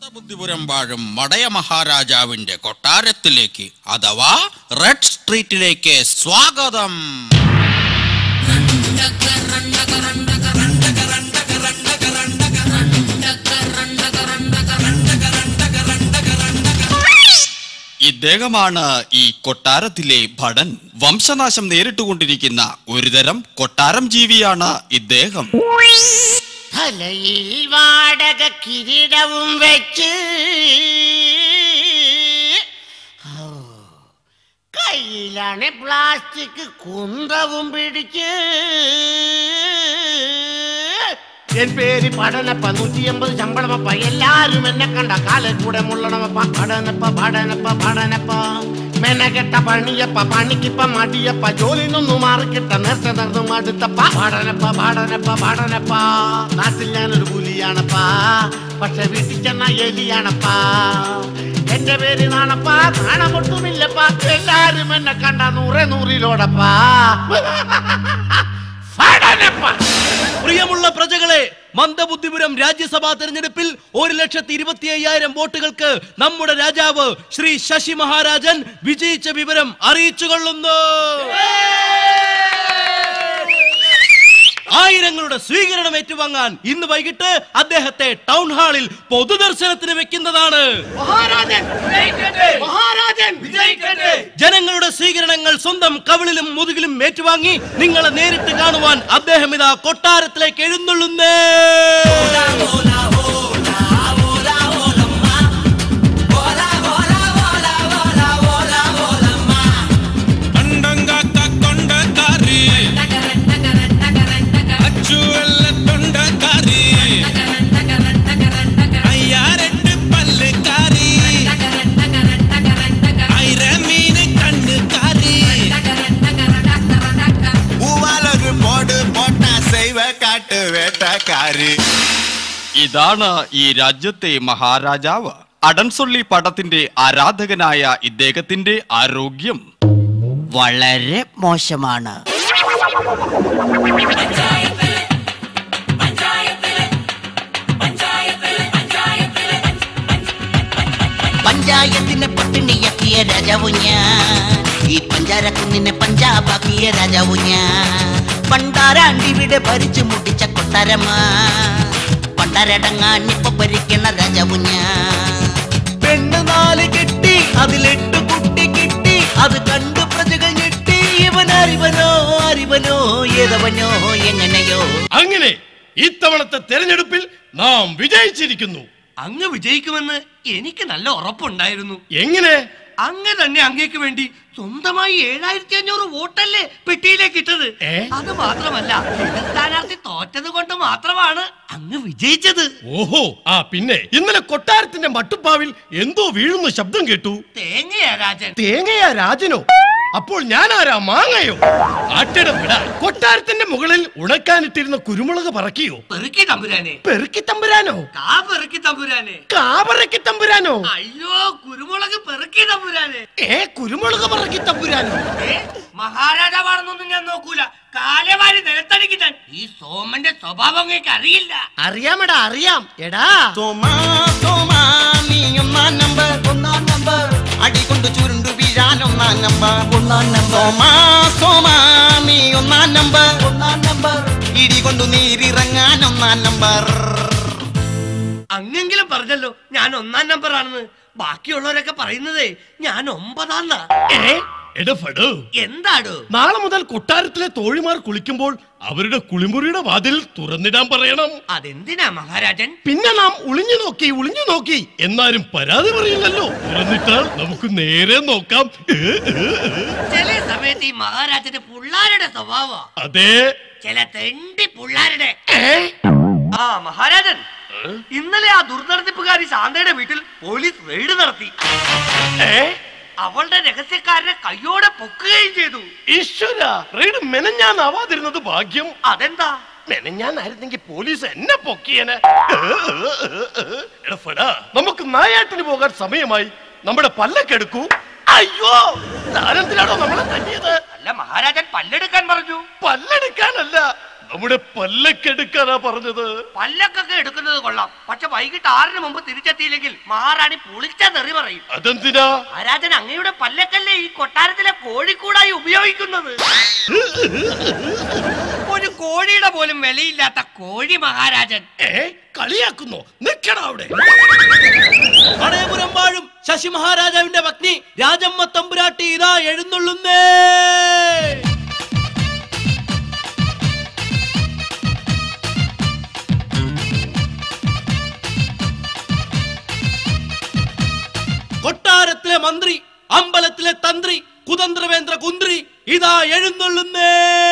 ബുദ്ധിപുരം വാഴും മടയ മഹാരാജാവിന്റെ കൊട്ടാരത്തിലേക്ക് അഥവാ റെഡ് സ്ട്രീറ്റിലേക്ക് സ്വാഗതം ഇദ്ദേഹമാണ് ഈ കൊട്ടാരത്തിലെ ഭടൻ വംശനാശം നേരിട്ടുകൊണ്ടിരിക്കുന്ന ഒരുതരം കൊട്ടാരം ജീവിയാണ് ഇദ്ദേഹം തലയിൽ വാടക കിരീടവും വെച്ച് ഔ, കയ്യിലാണ് പ്ലാസ്റ്റിക് കുന്തവും പിടിച്ച് എൻ പേര് പഠനപ്പ നൂറ്റി എൺപത് ശമ്പളമപ്പ എല്ലാരും എന്നെ കണ്ട കാലെ കൂടെ മുള്ളണമപ്പ പഠനപ്പ പഠനപ്പ പഠനപ്പ മെനകെട്ട പണിയപ്പ പണിക്കിപ്പ മടിയപ്പ ജോലി നിന്നു മാറിക്കിട്ട നേരത്തെ നടന്നു മടുത്തപ്പ പഠനപ്പ പഠനപ്പ പഠനപ്പ നാട്ടിൽ ഞാനൊരു പുലിയാണപ്പാ പക്ഷെ വീട്ടിൽ ചെന്ന എലിയാണപ്പാ എന്റെ പേര് നാണപ്പാ നാണമൊട്ടുമില്ലപ്പാ എല്ലാരും എന്നെ കണ്ട നൂറെ നൂറിലോടപ്പാ പഠനപ്പ പ്രിയമുള്ള പ്രജകളെ മന്ദബുദ്ധിപുരം രാജ്യസഭാ തെരഞ്ഞെടുപ്പിൽ ഒരു ലക്ഷത്തി ഇരുപത്തി അയ്യായിരം വോട്ടുകൾക്ക് നമ്മുടെ രാജാവ് ശ്രീ ശശി മഹാരാജൻ വിജയിച്ച വിവരം അറിയിച്ചു കൊള്ളുന്നു ആയിരങ്ങളുടെ സ്വീകരണം ഏറ്റുവാങ്ങാൻ ഇന്ന് വൈകിട്ട് അദ്ദേഹത്തെ ടൗൺ ഹാളിൽ പൊതുദർശനത്തിന് വെക്കുന്നതാണ് മഹാരാജൻ മഹാരാജൻ ജനങ്ങളുടെ സ്വീകരണങ്ങൾ സ്വന്തം കവിളിലും മുതുകിലും ഏറ്റുവാങ്ങി നിങ്ങളെ നേരിട്ട് കാണുവാൻ അദ്ദേഹം ഇതാ കൊട്ടാരത്തിലേക്ക് എഴുന്നള്ളുന്നേ ಅಂಡಂಗಾಕ ಕೊಂಡಕಾರಿ ಅಚ್ಚುವೆಲ್ಲ ತೊಂಡಕಾರಿ ಅಯ್ಯಾರೆಟ್ಟು ಪಲ್ಲುಕಾರಿ ಐರ ಮೀನು ಕಣ್ಣುಕಾರಿ പൂവാലൊരു പോട് പോട്ട സൈവ കാട്ട് വേട്ടക്കാരി ഇതാണ് ഈ രാജ്യത്തെ മഹാരാജാവ് അടൻസൊള്ളി പടത്തിന്റെ ആരാധകനായ ഇദ്ദേഹത്തിന്റെ ആരോഗ്യം വളരെ മോശമാണ് പഞ്ചായത്തിനെ പട്ടിണിയാക്കിയ രാജാവു ഞാൻ ഈ പഞ്ചാരക്കുന്നിനെ പഞ്ചാബാക്കിയ രാജാവു ഞാൻ പണ്ടാരാണ്ടിവിടെ ഭരിച്ചു മുട്ടിച്ച കൊട്ടാരമാ പണ്ടാരടങ്ങാൻ ഇപ്പൊ ഭരിക്കണ രാജാവു ഞാൻ പെണ്ണ് നാല് കെട്ടി അതിലെട്ട് കുട്ടി കിട്ടി അത് കണ്ട് പ്രജകൾ ഞെട്ടി ഇവൻ അറിവനോ അറിവനോ ഏതവനോ എങ്ങനെയോ അങ്ങനെ ഇത്തവണത്തെ തെരഞ്ഞെടുപ്പിൽ നാം വിജയിച്ചിരിക്കുന്നു അങ്ങ് വിജയിക്കുമെന്ന് എനിക്ക് നല്ല ഉറപ്പുണ്ടായിരുന്നു എങ്ങനെ അങ്ങ് തന്നെ അങ്ങേക്ക് വേണ്ടി സ്വന്തമായി ഏഴായിരത്തി അഞ്ഞൂറ് വോട്ടല്ലേ പെട്ടിയിലേക്ക് ഇട്ടത് ഏ? അത് മാത്രമല്ല എതിർ സ്ഥാനാർത്ഥി തോറ്റത് കൊണ്ട് മാത്രമാണ് അങ്ങ് വിജയിച്ചത് ഓഹോ ആ പിന്നെ ഇന്നലെ കൊട്ടാരത്തിന്റെ മട്ടുപ്പാവിൽ എന്തോ വീഴുന്ന ശബ്ദം കേട്ടു തേങ്ങയാ രാജൻ തേങ്ങയാ രാജനോ അപ്പോൾ ഞാനാരാ മാങ്ങയോ ആട്ടിട വിട കൊട്ടാരത്തിന്റെ മുകളിൽ ഉണക്കാനിട്ടിരുന്ന കുരുമുളക് പറക്കിയോ പെറുക്കി തമ്പുരാനെ പെറുക്കി തമ്പുരാനോ കാ പെറുക്കി തമ്പുരാനെ കാപറക്കി തമ്പുരാനോ അയ്യോ കുരുമുളക് പെറുക്കി തമ്പുരാനെ ഏ കുരുമുളക് പറക്കി തമ്പുരാനോ ഏ, മഹാരാജാവാണെന്നൊന്നും ഞാൻ നോക്കൂല കാലവാരി നിലത്തടിക്കാൻ ഈ സോമന്റെ സ്വഭാവം അങ്ങേക്ക് അറിയില്ല അറിയാമെടാ അറിയാം എടാ തോമാ തോമാ നീ ഒന്നാം നമ്പർ ഒന്നാം നമ്പർ അടികൊണ്ട് ചുരുണ്ടു വീഴാൻ ഒന്നാം നമ്പർ ഒന്നാം നമ്പർ തോമാ തോമാ നീ ഒന്നാം നമ്പർ ഒന്നാം നമ്പർ ഇടികൊണ്ടു നീരിറങ്ങാൻ ഒന്നാം നമ്പർ അങ്ങെങ്കിലും പറഞ്ഞല്ലോ ഞാൻ ഒന്നാം നമ്പർ ആണെന്ന് ബാക്കിയുള്ളവരൊക്കെ പറയുന്നതേ ഞാൻ ഒമ്പതാന്നാ ഏ എടഫടു എന്താടോ നാളെ മുതൽ കൊട്ടാരത്തിലെ തോഴിമാർ കുളിക്കുമ്പോൾ അവരുടെ കുളിമുറിയുടെ വാതിൽ തുറന്നിടാൻ പറയണം അതെന്തിനാ മഹാരാജൻ പിന്നെ നാം ഒളിഞ്ഞു നോക്കി ഒളിഞ്ഞു നോക്കി എന്നാരും പരാതി പറയില്ലല്ലോ തുറന്നിട്ടാൽ നമുക്ക് നേരെ നോക്കാം ഏ, ഏ, ഏ. ചില സമയത്ത് ഈ മഹാരാജന്റെ പിള്ളാരുടെ സ്വഭാവ അതെ ചില തെണ്ടി പിള്ളാരുടെ ഏ? ആ മഹാരാജൻ ഇന്നലെ ആ ദുർനടത്തിപ്പുകാരി ശാന്തയുടെ വീട്ടിൽ പോലീസ് റെയ്ഡ് നടത്തി ഏ? അവളുടെ രഹസ്യക്കാരനെ കയ്യോടെ പൊക്കുകയും ചെയ്തു ഈശ്വര റെയ്ഡ് മെനഞ്ഞാന്നാവാതിരുന്നത് ഭാഗ്യം അതെന്താ മെനഞ്ഞാന്നായിരുന്നെങ്കിൽ പോലീസ് എന്നെ പൊക്കിയന് ഏ, ഏ, ഏ, ഏ. എടാ ഫടാ, നമുക്ക് നായാട്ടിന് പോകാൻ സമയമായി നമ്മുടെ പല്ലക്കെടുക്കൂ അയ്യോ താനെന്തിനാണോ നമ്മളെ തല്ലിയത് അല്ല മഹാരാജൻ പല്ലെടുക്കാൻ പറഞ്ഞു പല്ലെടുക്കാനല്ല നമ്മുടെ പല്ലക്കെടുക്കാനാ പറഞ്ഞത് പല്ലക്കൊക്കെ എടുക്കുന്നത് കൊള്ളാം പക്ഷെ വൈകിട്ട് ആറിന് മുമ്പ് തിരിച്ചെത്തിയില്ലെങ്കിൽ മഹാറാണി പുളിച്ച തെറി പറയും അതെന്തിനാ മഹാരാജൻ അങ്ങയുടെ പല്ലക്കല്ലേ ഈ കൊട്ടാരത്തിലെ കോഴിക്കൂടായി ഉപയോഗിക്കുന്നത് ഒരു കോഴിയുടെ പോലും വിലയില്ലാത്ത കോഴി മഹാരാജൻ ഏ കളിയാക്കുന്നോ നിക്കടാ അവിടെ പടയപുരം വാഴും ശശി മഹാരാജാവിന്റെ പത്നി രാജമ്മ തമ്പുരാട്ടി ഇതാ എഴുന്നള്ളുന്നേ കൊട്ടാരത്തിലെ മന്ത്രി അമ്പലത്തിലെ തന്ത്രി കുതന്ത്രവേന്ദ്ര കുന്ത്രി ഇതാ എഴുന്നള്ളുന്നേ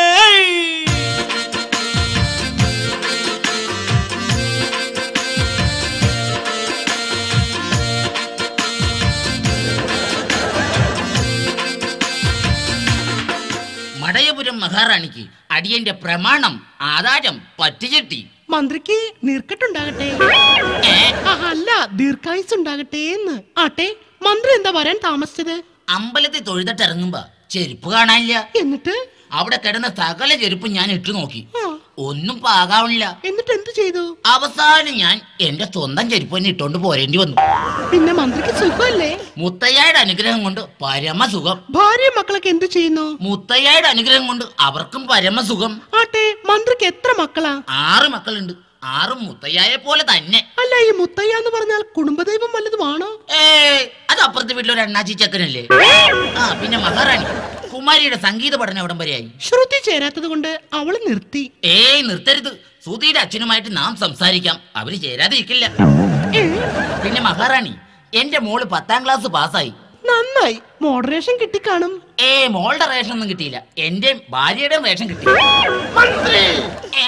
മടയപുരം മഹാറാണിക്ക് അടിയന്റെ പ്രമാണം ആധാരം പറ്റുചെട്ടി മന്ത്രിക്ക് നീർക്കെട്ടുണ്ടാകട്ടെ ആ, അല്ല ദീർഘായുസ് ഉണ്ടാകട്ടെ എന്ന് ആട്ടെ മന്ത്രി എന്താ വരാൻ താമസിച്ചത് അമ്പലത്തിൽ തൊഴുതിട്ടിറങ്ങുമ്പോ ചെരുപ്പ് കാണാനില്ല എന്നിട്ട് അവിടെ കിടന്ന സകല ചെരുപ്പ് ഞാൻ ഇട്ടു നോക്കി ആ, ഒന്നും പാകാവണില്ല എന്നിട്ട് എന്ത് ചെയ്തു അവസാനം ഞാൻ എന്റെ സ്വന്തം ചെരുപ്പ് തന്നെ ഇട്ടോണ്ട് പോരേണ്ടി വന്നു പിന്നെ മന്ത്രിക്ക് സുഖമല്ലേ മുത്തയ്യായുടെ അനുഗ്രഹം കൊണ്ട് പരമസുഖം ഭാര്യ മക്കളൊക്കെ എന്ത് ചെയ്യുന്നു മുത്തയ്യായുടെ അനുഗ്രഹം കൊണ്ട് അവർക്കും പരമസുഖം ആട്ടെ മന്ത്രിക്ക് എത്ര മക്കളാ ആറ് മക്കളുണ്ട് ആറും മുത്തയ്യായെ പോലെ തന്നെ അല്ല ഈ മുത്തയ്യ എന്ന് പറഞ്ഞാൽ കുടുംബദൈവം വല്ലതുമാണോ ഏ അത് അപ്പുറത്തെ വീട്ടിലൊരു അണ്ണാച്ചി ചക്കനല്ലേ ആ പിന്നെ മഹാറാണി കുമാരിയുടെ സംഗീത പഠനം എവിടം വരെയായി ശ്രുതി ചേരാത്തത് കൊണ്ട് അവള് നിർത്തി ഏയ് നിർത്തരുത് സുധിയുടെ അച്ഛനുമായിട്ട് നാം സംസാരിക്കാം അവര് ചേരാതെ ഇരിക്കില്ല ഏ, പിന്നെ മഹാറാണി എന്റെ മോള് പത്താം ക്ലാസ് പാസ്സായി നന്നായി മോഡറേഷൻ കിട്ടിക്കാണും ഏ മോളുടെ റേഷൻ ഒന്നും കിട്ടിയില്ല എന്റെ ഭാര്യയുടെ റേഷൻ കിട്ടി മന്ത്രി ഏ?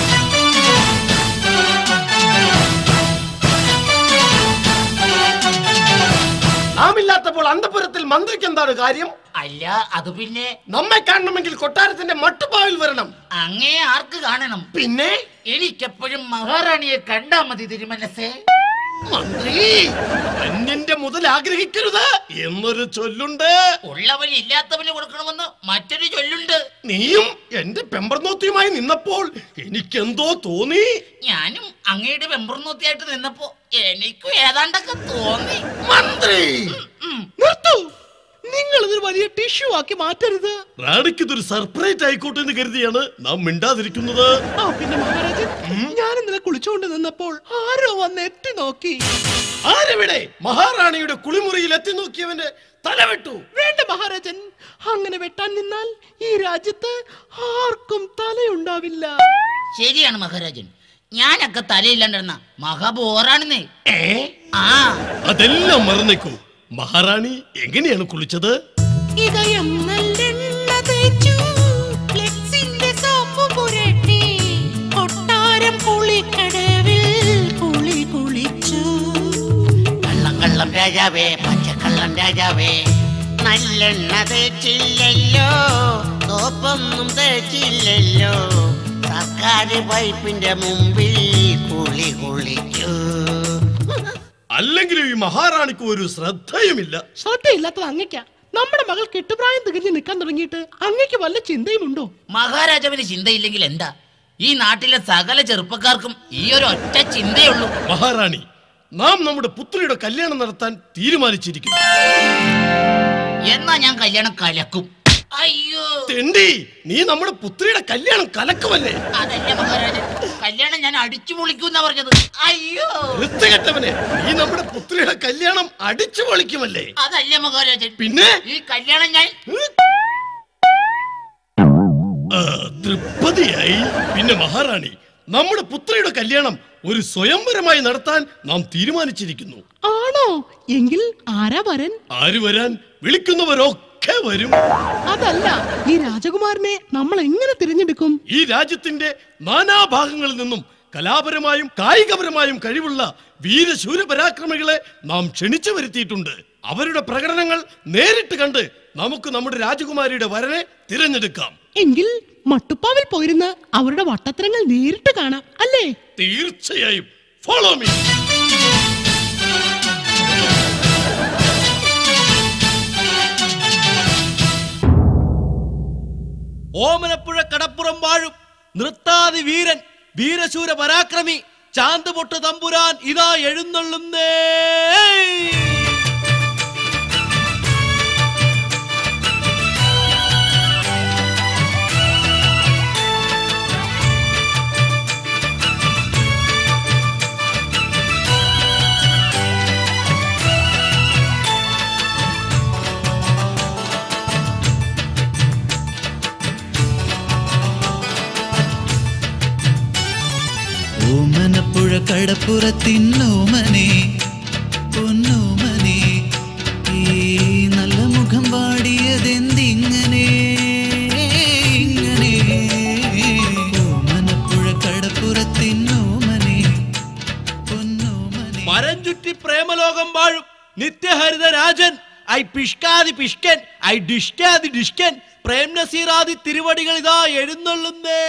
നാം ഇല്ലാത്തപ്പോൾ അന്തപുരത്തിൽ മന്ത്രിക്ക് എന്താണ് കാര്യം അല്ല അത് പിന്നെ നമ്മെ കാണണമെങ്കിൽ കൊട്ടാരത്തിന്റെ മട്ടുപാവിൽ വരണം അങ്ങേ ആർക്ക് കാണണം പിന്നെ എനിക്കെപ്പോഴും മഹാറാണിയെ കണ്ടാ മതി തിരുമനസേ മന്ത്രി അന്യന്റെ മുതൽ ആഗ്രഹിക്കരുത് എന്നൊരു ചൊല്ലുണ്ട് ഉള്ളവന് ഇല്ലാത്തവന് കൊടുക്കണമെന്ന് മറ്റൊരു ചൊല്ലുണ്ട് നീയും എന്റെ പെമ്പർനോത്തിയുമായി നിന്നപ്പോൾ എനിക്കെന്തോ തോന്നി ഞാനും അങ്ങയുടെ വെമ്പർന്നൂത്തിയായിട്ട് നിന്നപ്പോ എനിക്കും ഏതാണ്ടൊക്കെ തോന്നി മന്ത്രി നിർത്തൂ നിങ്ങൾ ഇതൊരു വലിയ ടിഷ്യൂ ആക്കി മാറ്റരുത് റാണിക്ക് ഇതൊരു സർപ്രൈസ് ആയിക്കോട്ടെ എന്ന് കരുതിയാണ് നാം മിണ്ടാതിരിക്കുന്നത് ആ പിന്നെ മഹാരാജൻ ഞാൻ ഇന്നലെ കുളിച്ചുകൊണ്ട് നിന്നപ്പോൾ ആരോ വന്ന് എത്തി നോക്കി ആരെവിടെ മഹാറാണിയുടെ കുളിമുറിയിൽ എത്തി നോക്കിയവന്റെ തലവെട്ടു വേണ്ട മഹാരാജൻ അങ്ങനെ വെട്ടാൻ നിന്നാൽ ഈ രാജ്യത്ത് ആർക്കും തലയുണ്ടാവില്ല ശരിയാണ് മഹാരാജൻ ഞാനൊക്കെ തലയില്ലാണ്ടിരുന്ന മഹാബോറാണെന്നേ ഏ ആ അതെല്ലാം മറന്നേക്കൂ മഹാറാണി എങ്ങനെയാണ് കുളിച്ചത് ഇതയം നല്ലെണ്ണ തേച്ചു ഫ്ലെക്സിന്റെ സോപ്പ് പുരട്ടി കൊട്ടാരം കുളിക്കടവിൽ കുളി കുളിച്ചു കള്ളം കള്ളം രാജാവേ പച്ചക്കള്ളം രാജാവേ നല്ലെണ്ണ തേച്ചില്ലല്ലോ സോപ്പൊന്നും തേച്ചില്ലല്ലോ സർക്കാർ പൈപ്പിന്റെ മുമ്പിൽ കുളി കുളിക്കൂ അല്ലെങ്കിലും ഈ മഹാറാണിക്ക് ഒരു ശ്രദ്ധയുമില്ല ശ്രദ്ധയില്ലാത്തത് അങ്ങയ്ക്ക നമ്മുടെ മകൾ കെട്ടുപ്രായം തികഞ്ഞ് നിൽക്കാൻ തുടങ്ങിയിട്ട് അങ്ങയ്ക്ക് വല്ല ചിന്തയുമുണ്ടോ മഹാരാജാവിന് ചിന്തയില്ലെങ്കിൽ എന്താ ഈ നാട്ടിലെ സകല ചെറുപ്പക്കാർക്കും ഈ ഒരു ഒറ്റ ചിന്തയുള്ളൂ മഹാറാണി നാം നമ്മുടെ പുത്രിയുടെ കല്യാണം നടത്താൻ തീരുമാനിച്ചിരിക്കുന്നു എന്നാ ഞാൻ കല്യാണം കലക്കും അയ്യോ തെണ്ടി നീ നമ്മുടെ പുത്രിയുടെ കല്യാണം കലക്കുമല്ലേ അതല്ല മഹാരാജൻ കല്യാണം ഞാൻ അടിച്ചു പൊളിക്കുന്ന പറഞ്ഞത് അയ്യോ വൃത്തികെട്ടവനെ നീ നമ്മുടെ പുത്രിയുടെ കല്യാണം അടിച്ചു പൊളിക്കുമല്ലേ അതല്ല മഹാരാജൻ പിന്നെ ഈ കല്യാണം ഞാൻ ആ, തൃപ്തിയായി പിന്നെ മഹാറാണി നമ്മുടെ പുത്രിയുടെ കല്യാണം ഒരു സ്വയംവരമായി നടത്താൻ നാം തീരുമാനിച്ചിരിക്കുന്നു ആണോ എങ്കിൽ ആരാ വരൻ ആര് വരാൻ വിളിക്കുന്നവരൊക്കെ വരും അതല്ല ഈ രാജകുമാരനെ നമ്മൾ എങ്ങനെ തിരഞ്ഞെടുക്കും ഈ രാജ്യത്തിന്റെ നാനാഭാഗങ്ങളിൽ നിന്നും കലാപരമായും കായികപരമായും കഴിവുള്ള വീരശൂര പരാക്രമികളെ നാം ക്ഷണിച്ചു വരുത്തിയിട്ടുണ്ട് അവരുടെ പ്രകടനങ്ങൾ നേരിട്ട് കണ്ട് നമുക്ക് നമ്മുടെ രാജകുമാരിയുടെ വരനെ തിരഞ്ഞെടുക്കാം എങ്കിൽ മട്ടുപ്പാവിൽ പോയിരുന്ന് അവരുടെ വട്ടത്തരങ്ങൾ നേരിട്ട് കാണാം അല്ലേ തീർച്ചയായും ഫോളോ മീ ഓമനപ്പുഴ കടപ്പുറം വാഴും നൃത്താതി വീരൻ വീരശൂര പരാക്രമി ചാന്ത് പൊട്ട് തമ്പുരാൻ ഇതാ എഴുന്നള്ളുന്നേ ഓമനപ്പുഴ കടപ്പുറത്തിന്നോമനെ പൊന്നോമനെ ഈ നല്ല മുഖം പാടിയതെന്തിങ്ങനെ ഇങ്ങനെ ഓമനപ്പുഴ കടപ്പുറത്തിന്നോമനെ പൊന്നോമനെ മരം ചുറ്റി പ്രേമലോകം വാഴും നിത്യഹരിത രാജൻ ഐ പിഷ്കാതി പിഷ്കൻ ഐ ഡിഷ്കാതി ഡിഷ്കൻ പ്രേം നസീറാദി തിരുവടികൾ ഇതാ എഴുന്നള്ളുന്നേ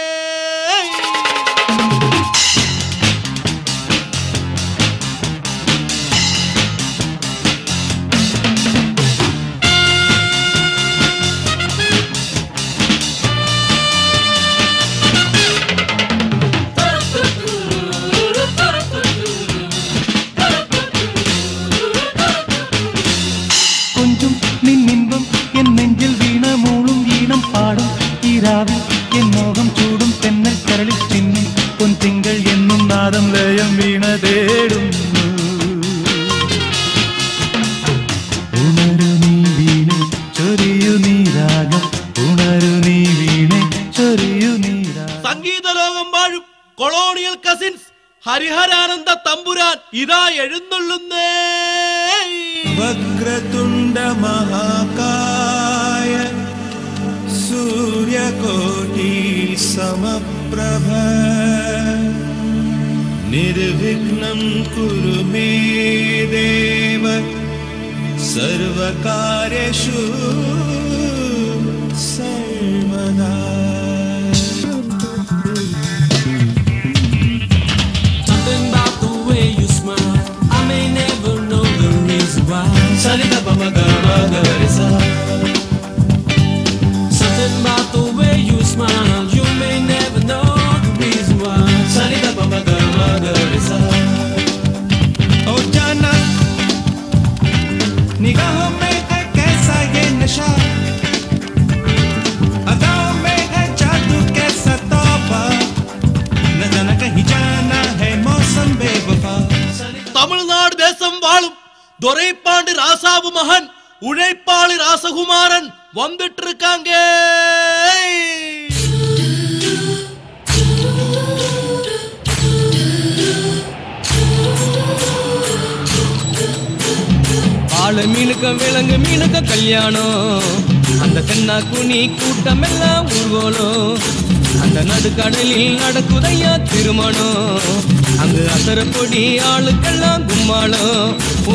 கொஞ்சம் நின் இன்பம் என் நெஞ்சில் வீண மூളുம் ஈனம் பாடும் ஈராவில் என் மோகம் சூடும் தென்னல் கரளில் சின்னும் பொன் திங்கள் என்னும் நாதம் லயம் வீண தேடும் ഉണരു നീ വീണെ ചൊരിയു നീ രാഗം ഉണരു നീ വീണെ ചൊരിയു നീ രാഗം സംഗീത ലോകം വാഴും കൊളോണിയൽ കസിൻസ് ഹരിഹരാനന്ദ തമ്പുരാൻ ഇതാ എഴുന്നള്ളുന്നേ വക്രതുണ്ട മഹാകായ സൂര്യകോടി സമപ്രഭ നിർവിഘ്നം കുരു മേ ദേവ സർവകാര്യേഷു സർവദാ Something about the way you smile. I may never know the reason why. Salita pamagamarisa Something about the way you smile. You may never know the reason why. Salita pamagamarisa ओ जाना निगाहों में है कैसा ये नशा अदाओं में है जादू कैसा तौबा न जाना कहीं जाना है मौसम बेवफा தமிழ்நாடு தேசம் வாழும் துரைப்பாண்டி ராசாவு மகன் உழைப்பாளி ராசகுமாரன் வந்துட்டு இருக்காங்க ஆள மீனுக்க விலங்கு மீனுக்க கல்யாணம் அந்த தென்னா குனி கூட்டம் எல்லாம் ஊர்வலம் அந்த நடுக்கடலில் நடக்குதையா திருமணம் அங்கு அசர பொடி ஆளுக்கெல்லாம் கும்மாளம் ஓ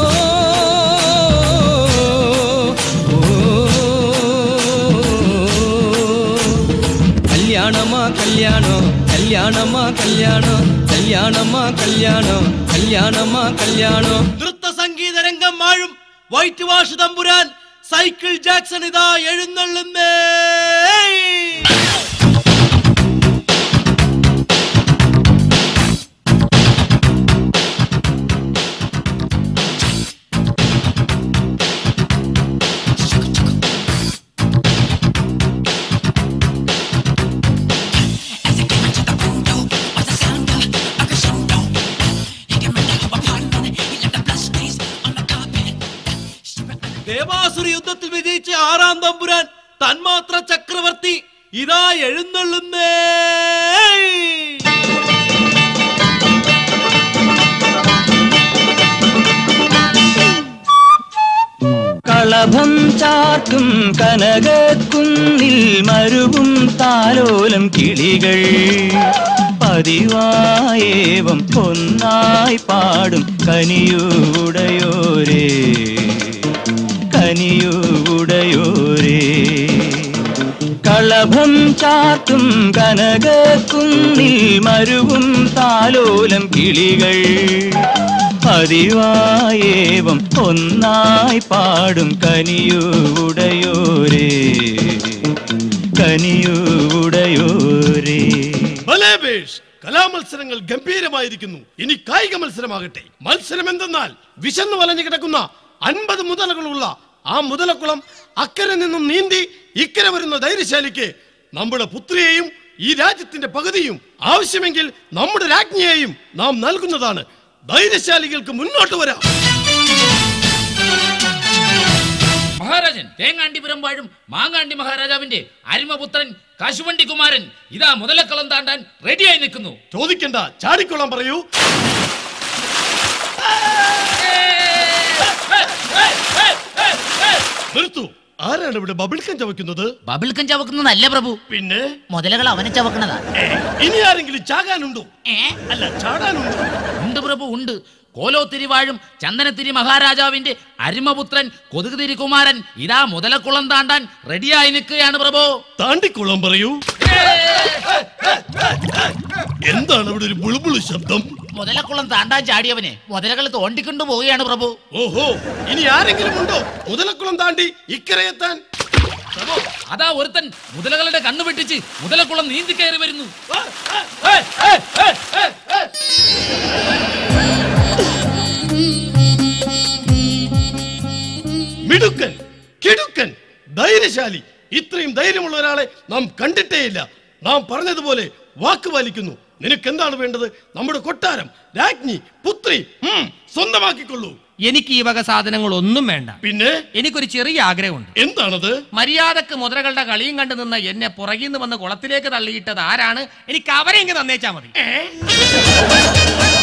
கல்யாணமா கல்யாணம் கல்யாணமா கல்யாணம் கல்யாணமா கல்யாணம் கல்யாணமா கல்யாணம் നൃത്ത സംഗീത രംഗം വാഴും വൈറ്റ് വാഷ് തമ്പുരാൻ സൈക്കിൾ ജാക്സൺ ഇതാ എഴുന്നള്ളുന്നേ ദേവാസുര യുദ്ധത്തിൽ വിജയിച്ച ആറാം തമ്പുരാൻ തന്മാത്ര ചക്രവർത്തി ഇതാ എഴുന്നള്ളുന്നേ കളഭം ചാർത്തും കനകക്കുന്നിൽ മരുവും താലോലം കിളികൾ പതിവായേവം ഒന്നായി പാടും കനിയൂടയോരേ കനിയൂടയോരേ കളഭം ചാർത്തും കനകക്കുന്നിൽ മരുവും താലോലം കിളികൾ പതിവായേവം ഒന്നായി പാടും കനിയൂടയോരേ കനിയൂടയോരേ നരേഷ് കലാമത്സരങ്ങൾ ഗംഭീരമായിരിക്കുന്നു ഇനി കായിക മത്സരമാകട്ടെ മത്സരം എന്തെന്നാൽ വിശന്നു വലഞ്ഞു കിടക്കുന്ന അൻപത് മുതലകളുള്ള ആ മുതലക്കുളം അക്കരെ നിന്നും നീന്തി ഇക്കരെ വരുന്ന ധൈര്യശാലിക്ക് നമ്മുടെ പുത്രിയെയും ഈ രാജ്യത്തിന്റെ പകുതിയും ആവശ്യമെങ്കിൽ നമ്മുടെ രാജ്ഞിയെയും നാം നൽകുന്നതാണ് ധൈര്യശാലികൾക്ക് മുന്നോട്ട് വരാം മഹാരാജൻ തേങ്ങാണ്ടിപുരം വാഴും മാങ്ങാണ്ടി മഹാരാജാവിന്റെ അരിമപുത്രൻ കശുവണ്ടി കുമാരൻ ഇതാ മുതലക്കളം താണ്ടാൻ റെഡിയായി നിൽക്കുന്നു ചോദിക്കണ്ട ചാടിക്കൊള്ളാൻ പറയൂ നിർത്തു ആരാണ് ഇവിടെ ബബിൾക്കം ചവയ്ക്കുന്നത് ബബിൾക്കം ചവക്കുന്നതല്ല പ്രഭു പിന്നെ മുതലകൾ അവനെ ചവക്കണതാ ഇനി ആരെങ്കിലും ചാകാനുണ്ടോ അല്ല ചാടാനുണ്ടോ ഉണ്ട് പ്രഭു ഉണ്ട് കോലോത്തിരി വാഴും ചന്ദനത്തിരി മഹാരാജാവിന്റെ അരിമപുത്രൻ കൊതുകുതിരി കുമാരൻ ഇതാ മുതലക്കുളം താണ്ടാൻ റെഡിയായി നിൽക്കുകയാണ് പ്രഭു താണ്ടിക്കൊള്ളാൻ പറയൂ എന്താണ് ഇവിടെ ഒരു ബുളുബുളു ശബ്ദം മുതലക്കുളം താണ്ടാൻ ചാടിയവനെ മുതലകൾ തോണ്ടിക്കൊണ്ടു പോവുകയാണ് പ്രഭു ഓഹോ ഇനി ആരെങ്കിലും ഉണ്ടോ മുതലക്കുളം താണ്ടി ഇക്കരയെത്താൻ പ്രഭു അതാ ഒരുത്തൻ മുതലകളുടെ കണ്ണു വെട്ടിച്ച് മുതലക്കുളം നീന്തി കയറി വരുന്നു മിടുക്കൻ കിടുക്കൻ ധൈര്യശാലി ഇത്രയും ധൈര്യമുള്ള ഒരാളെ നാം കണ്ടിട്ടേയില്ല നാം പറഞ്ഞതുപോലെ വാക്ക് പാലിക്കുന്നു നിനക്ക് എന്താണ് വേണ്ടത് നമ്മുടെ കൊട്ടാരം രാജ്ഞി പുത്രി ഉം, സ്വന്തമാക്കിക്കൊള്ളൂ എനിക്ക് ഈ വക സാധനങ്ങൾ ഒന്നും വേണ്ട പിന്നെ എനിക്കൊരു ചെറിയ ആഗ്രഹമുണ്ട് എന്താണത് മര്യാദക്ക് മുദ്രകളുടെ കളിയും കണ്ടു നിന്ന് എന്നെ പുറകിൽ നിന്ന് വന്ന് കുളത്തിലേക്ക് തള്ളിയിട്ടത് ആരാണ് എനിക്ക് അവരെ ഇങ്ങ് തന്നേച്ചാ മതി